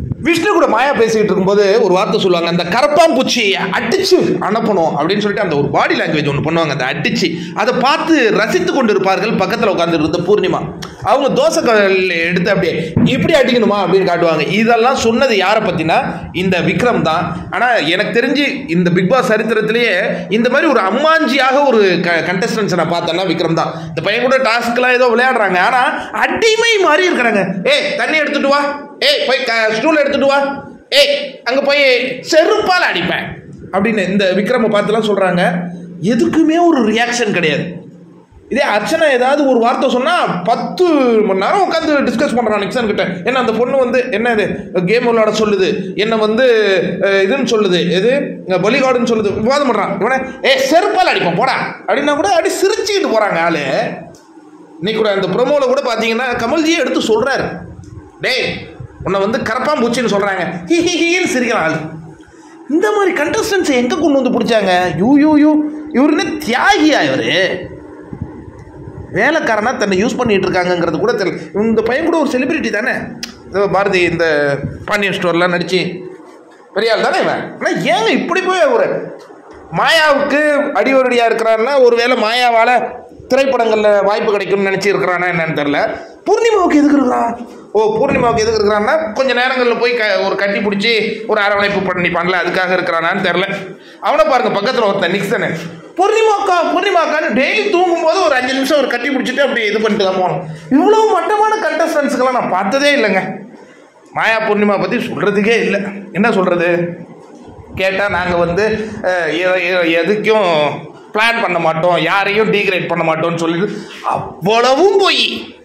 விஷ்ணு கூட மாயா பேசிக்கிட்டு இருக்கும்போது ஒரு வார்த்தை சொல்லுவாங்க அந்த கரப்பாம்பூச்சி அடிச்சு அனுப்பணும் அப்படின்னு சொல்லிட்டு அந்த ஒரு பாடி லாங்குவேஜ் ஒன்று பண்ணுவாங்க அந்த அடிச்சு அதை பார்த்து ரசித்து கொண்டு இருப்பார்கள் பக்கத்தில் உட்காந்து இருந்த பூர்ணிமா அவங்க தோசை கல் எடுத்து அப்படியே இப்படி அடிக்கணுமா அப்படின்னு காட்டுவாங்க இதெல்லாம் சொன்னது யாரை பற்றினா இந்த விக்ரம் தான் ஆனால் எனக்கு தெரிஞ்சு இந்த பிக் பாஸ் சரித்திரத்திலேயே இந்த மாதிரி ஒரு அம்மாஞ்சியாக ஒரு க கண்டஸ்டன்ஸை நான் பார்த்தேன்னா விக்ரம் தான் இந்த பையன் கூட டாஸ்க்லாம் ஏதோ விளையாடுறாங்க ஆனால் அடிமை மாதிரி இருக்கிறாங்க ஏய் தண்ணி எடுத்துட்டு வா ஏய் போய் ஸ்டூல் எடுத்துட்டு வா ஏய் அங்கே போய் செருப்பால் அடிப்பேன் அப்படின்னு இந்த விக்ரமை பார்த்துலாம் சொல்கிறாங்க எதுக்குமே ஒரு ரியாக்ஷன் கிடையாது இதே அர்ச்சனா ஏதாவது ஒரு வார்த்தை சொன்னால் பத்து மணி நேரம் உட்காந்து டிஸ்கஸ் பண்ணுறான் நிக்சன் கிட்ட என்ன அந்த பொண்ணு வந்து என்ன இது கேம் விளையாட சொல்லுது என்ன வந்து அஹ், இதுன்னு சொல்லுது எது பலிகாடுன்னு சொல்லுது விவாதம் பண்ணுறான் இவனே ஏ செருப்பால் அடிப்போம் போடா அப்படின்னா கூட அப்படி சிரிச்சுக்கிட்டு போகிறாங்க ஆளு இன்னைக்கு கூட அந்த ப்ரோமோவில் கூட பார்த்தீங்கன்னா கமல்ஜியே எடுத்து சொல்கிறாரு டேய் உன்னை வந்து கரப்பாம்பூச்சின்னு சொல்கிறாங்க ஹி ஹி ஹின்னு சிரிக்கிறான் ஆளு இந்த மாதிரி கண்டஸ்டன்ஸை எங்கே கொண்டு வந்து பிடிச்சாங்க யூ யூ யூ இவர் என்ன தியாகியா இவர் வேலைக்காரனா தன்னை யூஸ் பண்ணிட்டு இருக்காங்கங்கிறது கூட தெரியல இந்த பையன் கூட ஒரு செலிபிரிட்டி தானே இதோ பாரதி இந்த பாண்டியன் ஸ்டோர்லாம் நடிச்சு பெரிய ஆள் தானே இவன் ஆனால் ஏங்க இப்படி போய் ஒரு மாயாவுக்கு அடிவரடியாக இருக்கிறான்னா ஒருவேளை மாயாவால் திரைப்படங்களில் வாய்ப்பு கிடைக்கும்னு நினச்சி இருக்கிறானா என்னன்னு தெரில பூர்ணிமாவுக்கு எதுக்கு இருக்கிறான் ஓ பூர்ணிமாவுக்கு எதுக்கு இருக்கிறான்னா கொஞ்சம் நேரங்களில் போய் க ஒரு கட்டி பிடிச்சி ஒரு அரவணைப்பு பண்ணிப்பான்ல அதுக்காக இருக்கிறானான்னு தெரில அவனை பாருங்க பக்கத்தில் ஒருத்தன் நிக்சனு பூர்ணிமாக்கா பூர்ணிமாக்கான்னு டெய்லி தூங்கும்போது ஒரு அஞ்சு நிமிஷம் ஒரு கட்டி பிடிச்சிட்டு அப்படி இது பண்ணிட்டு தான் போகணும் இவ்வளோ மட்டமான கண்டஸ்டன்ஸுக்கெல்லாம் நான் பார்த்ததே இல்லைங்க மாயா பூர்ணிமா பற்றி சொல்கிறதுக்கே இல்லை என்ன சொல்கிறது கேட்டால் நாங்கள் வந்து அஹ், எ- எ- எதுக்கும் பிளான் பண்ண மாட்டோம் யாரையும் டீக்ரேட் பண்ண மாட்டோம்னு சொல்லிட்டு அவ்வளவும் போய்